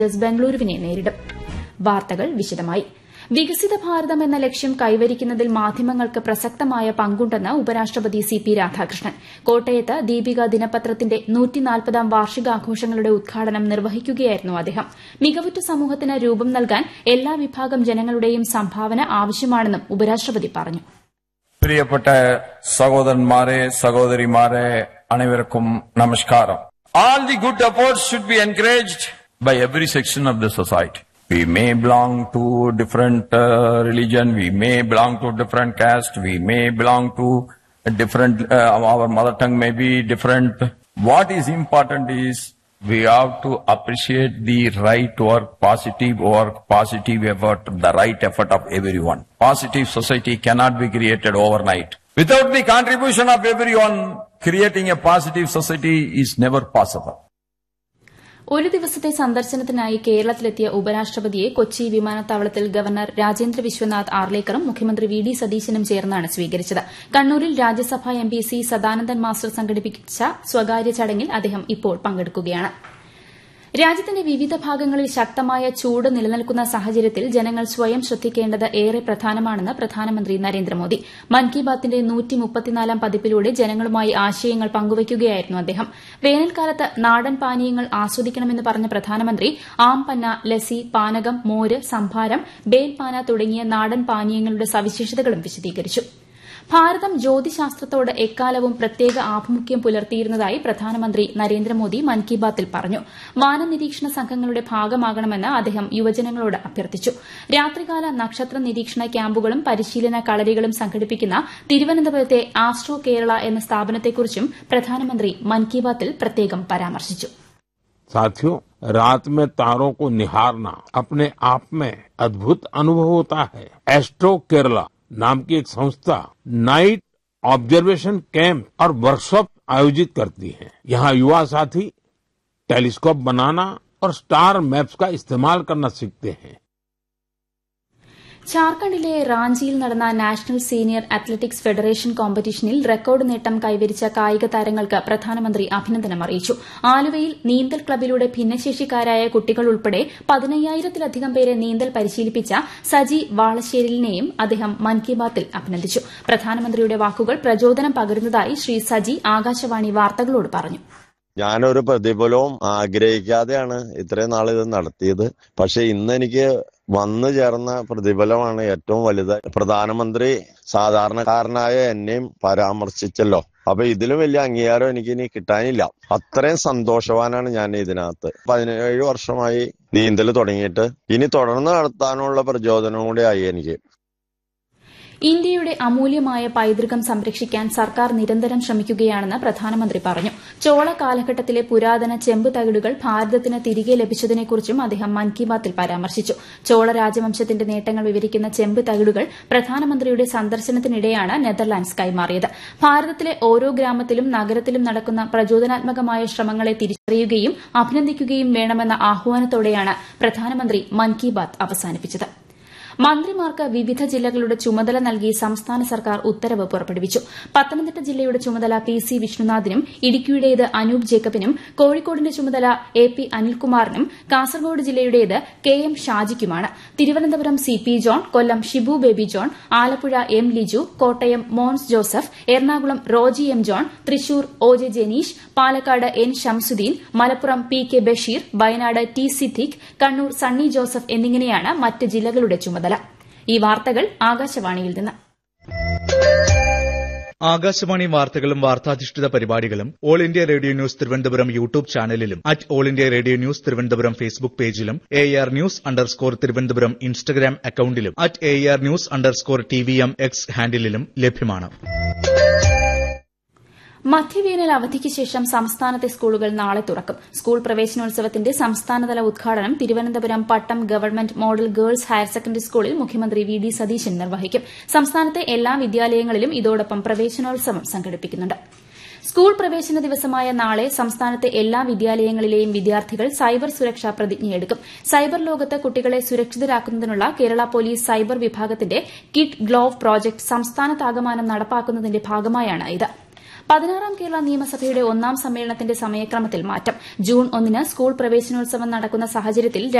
Blasters ബംഗളൂരുവിനെ നേരിടും വാർത്തകൾ വിശദമായി വികസിത ഭാരതം എന്ന ലക്ഷ്യം കൈവരിക്കുന്നതിൽ മാധ്യമങ്ങൾക്ക് പ്രസക്തമായ പങ്കുണ്ടെന്ന് ഉപരാഷ്ട്രപതി സി പി രാധാകൃഷ്ണൻ കോട്ടയത്ത് ദീപിക ദിനപത്രത്തിന്റെ നൂറ്റിനാൽപ്പതാം വാർഷികാഘോഷങ്ങളുടെ ഉദ്ഘാടനം നിർവഹിക്കുകയായിരുന്നു അദ്ദേഹം മികവുറ്റ സമൂഹത്തിന് രൂപം നൽകാൻ എല്ലാ വിഭാഗം ജനങ്ങളുടെയും സംഭാവന ആവശ്യമാണെന്നും ഉപരാഷ്ട്രപതി പറഞ്ഞു പ്രിയപ്പെട്ട സഹോദരന്മാരെ സഹോദരിമാരെ അനേവർക്കും നമസ്കാരം All the good efforts should be encouraged by every section of the society. We may belong to different uh, religion, we may belong to different caste, we may belong to a different, uh, our mother tongue may be different. What is important is we have to appreciate the right work, positive work, positive effort, the right effort of everyone. Positive society cannot be created overnight. Without the contribution of everyone, creating a positive society is never possible. ഒരു ദിവസത്തെ സന്ദർശനത്തിനായി കേരളത്തിലെത്തിയ ഉപരാഷ്ട്രപതിയെ കൊച്ചി വിമാനത്താവളത്തിൽ governor Rajendra Vishwanath ആർലേക്കറും മുഖ്യമന്ത്രി V D സതീശനും ചേർന്നാണ് സ്വീകരിച്ചത് കണ്ണൂരിൽ Rajyasabha M P C Sadanandan master സംഘടിപ്പിച്ച സ്വകാര്യ ചടങ്ങിൽ അദ്ദേഹം ഇപ്പോൾ പങ്കെടുക്കുകയാണ് രാജ്യത്തിന്റെ വിവിധ ഭാഗങ്ങളിൽ ശക്തമായ ചൂട് നിലനിൽക്കുന്ന സാഹചര്യത്തിൽ ജനങ്ങൾ സ്വയം ശ്രദ്ധിക്കേണ്ടത് ഏറെ പ്രധാനമാണെന്ന് പ്രധാനമന്ത്രി നരേന്ദ്രമോദി മൻ കി ബാത്തിന്റെ പതിപ്പിലൂടെ ജനങ്ങളുമായി ആശയങ്ങൾ പങ്കുവയ്ക്കുകയായിരുന്നു അദ്ദേഹം വേനൽക്കാലത്ത് നാടൻ പാനീയങ്ങൾ ആസ്വദിക്കണമെന്ന് പറഞ്ഞ പ്രധാനമന്ത്രി ആംപന്ന ലസ്സി പാനകം മോര് സംഭാരം ബേൽപാന തുടങ്ങിയ നാടൻ പാനീയങ്ങളുടെ സവിശേഷതകളും വിശദീകരിച്ചു ഭാരതം ജ്യോതിശാസ്ത്രത്തോട് എക്കാലവും പ്രത്യേക ആഭിമുഖ്യം പുലർത്തിയിരുന്നതായി പ്രധാനമന്ത്രി നരേന്ദ്രമോദി മൻ കി ബാത്തിൽ പറഞ്ഞു വാനനിരീക്ഷണ സംഘങ്ങളുടെ ഭാഗമാകണമെന്ന് അദ്ദേഹം യുവജനങ്ങളോട് അഭ്യർത്ഥിച്ചു രാത്രികാല നക്ഷത്ര നിരീക്ഷണ ക്യാമ്പുകളും പരിശീലന കളരികളും സംഘടിപ്പിക്കുന്ന തിരുവനന്തപുരത്തെ ആസ്ട്രോ കേരള എന്ന സ്ഥാപനത്തെക്കുറിച്ചും പ്രധാനമന്ത്രി മൻ കി ബാത്തിൽ പ്രത്യേകം പരാമർശിച്ചു साथियों रात में तारों को निहारना अपने आप में अद्भुत अनुभव होता है एस्ट्रो केरला नाम की एक संस्था नाइट ऑब्जर्वेशन कैंप और वर्कशॉप आयोजित करती है यहाँ युवा साथी टेलीस्कोप बनाना और स्टार मैप्स का इस्तेमाल करना सीखते हैं ഝാർഖണ്ഡിലെ റാഞ്ചിയിൽ നടന്ന നാഷണൽ സീനിയർ അത്ലറ്റിക്സ് ഫെഡറേഷൻ കോമ്പറ്റീഷനിൽ റെക്കോർഡ് നേട്ടം കൈവരിച്ച കായിക താരങ്ങൾക്ക് പ്രധാനമന്ത്രി അഭിനന്ദനം അറിയിച്ചു ആലുവയിൽ നീന്തൽ ക്ലബിലൂടെ ഭിന്നശേഷിക്കാരായ കുട്ടികൾ ഉൾപ്പെടെ പതിനയ്യായിരത്തിലധികം പേരെ നീന്തൽ പരിശീലിപ്പിച്ച സജി വാളശ്ശേരിലിനെയും അദ്ദേഹം മൻ കി ബാത്തിൽ അഭിനന്ദിച്ചു പ്രധാനമന്ത്രിയുടെ വാക്കുകൾ പ്രചോദനം പകരുന്നതായി ശ്രീ സജി ആകാശവാണി വാർത്തകളോട് പറഞ്ഞു ഞാനൊരു പ്രതിഫലവും ആഗ്രഹിക്കാതെയാണ് ഇത്രയും നാൾ ഇത് നടത്തിയത് പക്ഷെ ഇന്ന് എനിക്ക് വന്നു ചേർന്ന പ്രതിഫലമാണ് ഏറ്റവും വലുത് പ്രധാനമന്ത്രി സാധാരണക്കാരനായ എന്നെയും പരാമർശിച്ചല്ലോ അപ്പൊ ഇതിലും വലിയ അംഗീകാരം എനിക്ക് ഇനി കിട്ടാനില്ല അത്രയും സന്തോഷവാനാണ് ഞാൻ ഇതിനകത്ത് പതിനേഴ് വർഷമായി നീന്തൽ തുടങ്ങിയിട്ട് ഇനി തുടർന്ന് നടത്താനുള്ള പ്രചോദനവും കൂടി ആയി എനിക്ക് ഇന്ത്യയുടെ അമൂല്യമായ പൈതൃകം സംരക്ഷിക്കാൻ സർക്കാർ നിരന്തരം ശ്രമിക്കുകയാണെന്ന് പ്രധാനമന്ത്രി പറഞ്ഞു ചോള കാലഘട്ടത്തിലെ പുരാതന ചെമ്പ് തകിടുകൾ ഭാരതത്തിന് തിരികെ ലഭിച്ചതിനെക്കുറിച്ചും അദ്ദേഹം മൻ കി ബാത്തിൽ പരാമർശിച്ചു ചോള രാജവംശത്തിന്റെ നേട്ടങ്ങൾ വിവരിക്കുന്ന ചെമ്പ് തകിടുകൾ പ്രധാനമന്ത്രിയുടെ സന്ദർശനത്തിനിടെയാണ് നെതർലാൻഡ്സ് കൈമാറിയത് ഭാരതത്തിലെ ഓരോ ഗ്രാമത്തിലും നഗരത്തിലും നടക്കുന്ന പ്രചോദനാത്മകമായ ശ്രമങ്ങളെ തിരിച്ചറിയുകയും അഭിനന്ദിക്കുകയും വേണമെന്ന ആഹ്വാനത്തോടെയാണ് പ്രധാനമന്ത്രി മൻ കി ബാത്ത് അവസാനിപ്പിച്ചത് മന്ത്രിമാർക്ക് വിവിധ ജില്ലകളുടെ ചുമതല നൽകി സംസ്ഥാന സർക്കാർ ഉത്തരവ് പുറപ്പെടുവിച്ചു പത്തനംതിട്ട ജില്ലയുടെ ചുമതല പി സി വിഷ്ണുനാഥിനും ഇടുക്കിയുടേത് അനൂപ് ജേക്കബിനും കോഴിക്കോടിന്റെ ചുമതല എ പി അനിൽകുമാറിനും കാസർഗോഡ് ജില്ലയുടേത് കെ എം ഷാജിക്കുമാണ് Thiruvananthapuram C P John Kollam Shibu Baby John Alappuzha M Liju Kottayam Mons Joseph Ernakulam Roji M John Thrissur O J Janeesh Palakkad N Shamsuddin Malappuram P K Basheer Wayanad T Siddique Kannur Sunny Joseph എന്നിങ്ങനെയാണ് മറ്റ് ജില്ലകളുടെ ചുമതല ഈ വാർത്തകൾ ആകാശവാണിയിൽ നിന്ന് ആകാശവാണി വാർത്തകളും വാർത്താധിഷ്ഠിത പരിപാടികളും all India radio news Thiruvananthapuram YouTube ചാനലിലും at all India radio news Thiruvananthapuram Facebook പേജിലും A R news underscore Thiruvananthapuram Instagram അക്കൌണ്ടിലും at A R news underscore T V M X ഹാൻഡിലും ലഭ്യമാണ് മധ്യവേനൽ അവധിക്ക് ശേഷം സംസ്ഥാനത്തെ സ്കൂളുകൾ നാളെ തുറക്കും സ്കൂൾ പ്രവേശനോത്സവത്തിന്റെ സംസ്ഥാനതല ഉദ്ഘാടനം Thiruvananthapuram Pattom government model girls higher secondary സ്കൂളിൽ മുഖ്യമന്ത്രി വി ഡി സതീശൻ നിർവഹിക്കും സംസ്ഥാനത്തെ എല്ലാ വിദ്യാലയങ്ങളിലും ഇതോടൊപ്പം പ്രവേശനോത്സവം സംഘടിപ്പിക്കുന്നുണ്ട് സ്കൂൾ പ്രവേശന ദിവസമായ നാളെ സംസ്ഥാനത്തെ എല്ലാ വിദ്യാലയങ്ങളിലെയും വിദ്യാർത്ഥികൾ സൈബർ സുരക്ഷാ പ്രതിജ്ഞയെടുക്കും സൈബർ ലോകത്ത് കുട്ടികളെ സുരക്ഷിതരാക്കുന്നതിനുള്ള കേരള പോലീസ് സൈബർ വിഭാഗത്തിന്റെ കിഡ് ഗ്ലോവ് പ്രോജക്ട് സംസ്ഥാനത്താകമാനം നടപ്പാക്കുന്നതിന്റെ ഭാഗമായാണ് ഇത് പതിനാറാം കേരള നിയമസഭയുടെ ഒന്നാം സമ്മേളനത്തിന്റെ സമയക്രമത്തിൽ മാറ്റം ജൂൺ ഒന്നിന് സ്കൂൾ പ്രവേശനോത്സവം നടക്കുന്ന സാഹചര്യത്തിൽ